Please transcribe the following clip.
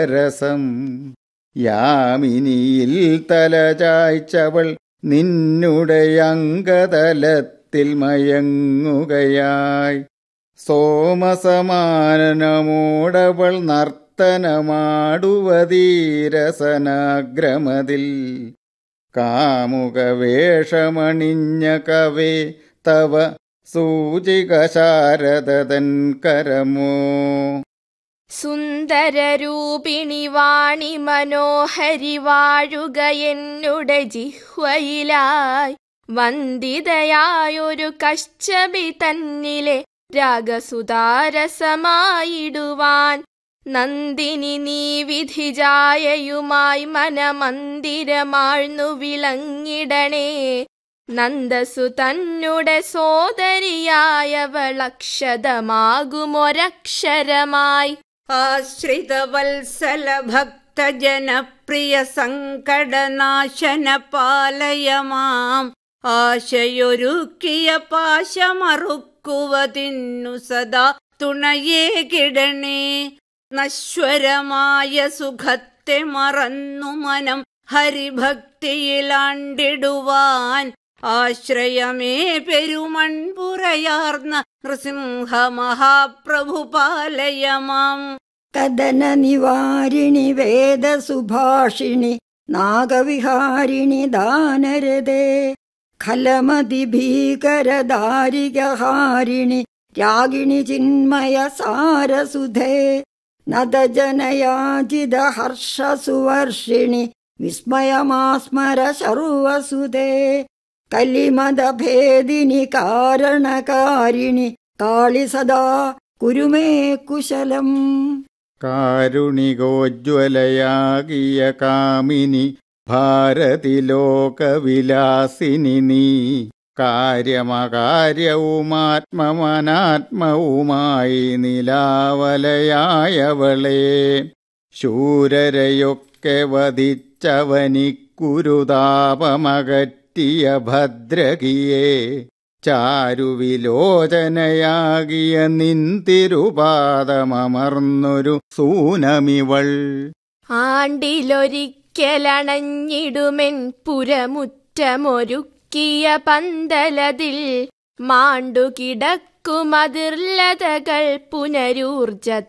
രസം യാമിനിയിൽ തലചായ്ച്ചവൾ നിന്നുടെ അംഗതലത്തിൽ മയങ്ങുകയായി സോമസമാനമോടവൾ നർത്തനമാടുവതീരസനാഗ്രമതിൽ കാമുക വേഷമണിഞ്ഞ കവേ തവ സൂചിക ശാരദതൻ കരമോ സുന്ദരരൂപിണി വാണി മനോഹരി വാഴുക എന്നുടെ ജിഹ്വയിലായി വന്ദിതയായൊരു കശ്ചപി തന്നിലെ രാഗസുതാരസമായിടുവാൻ നന്ദിനി നീ വിധിജായയുമായി മനമന്ദിരമാഴ്ന്നു വിളങ്ങിടണേ നന്ദസു തന്നുടെ സോദരിയായവളക്ഷതമാകുമൊരക്ഷരമായി ആശ്രിതവത്സല ഭക്തജനപ്രിയ സങ്കടനാശന പാലയ മാം ആശയൊരുക്കിയ പാശമറുക്കുവതിന്നു സദാ തുണയേ കിടണേ നശ്വരമായ സുഖത്തെ മറന്നു മനം ഹരിഭക്തിയിലാണ്ടിടുവാൻ ആശ്രയമേ പെരുമൺപുറയാർന്ന നൃസിംഹ മഹാപ്രഭു പാലയമാം കദന നിവാരിണി വേദസുഭാഷിണി നാഗവിഹാരിണി ദാനരതേ ഖലമതി ഭീകരദാരികഹാരിണി രാഗിണി ചിന്മയ സാരസുധേ നദജനയാജിത ഹർഷസുവർഷിണി വിസ്മയമാസ്മര ശർവസുതേ കലിമതഭേദിനി കാരണകാരിണി കാളി സദാ കുരുമേ കുശലം കാരുണികോജ്വലയാകിയ കാമിനി ഭാരതി ലോകവിലാസിനി നീ കാര്യമകാര്യവുമാത്മമനാത്മവുമായി നിലാവലയായവളെ ശൂരരയൊക്കെ വധിച്ചവനിക്കുരുതാപമകറ്റിയ ഭദ്രകിയെ ചാരുവിലോചനയാകിയ നിന്തിരുപാദമർന്നൊരു സൂനമിവൾ ആണ്ടിലൊരിക്കലണഞ്ഞിടുമെൻ പുരമുറ്റമൊരുക്കിയ പന്തലതിൽ മാണ്ടുകിടക്കുമതിർലതകൾ പുനരൂർജ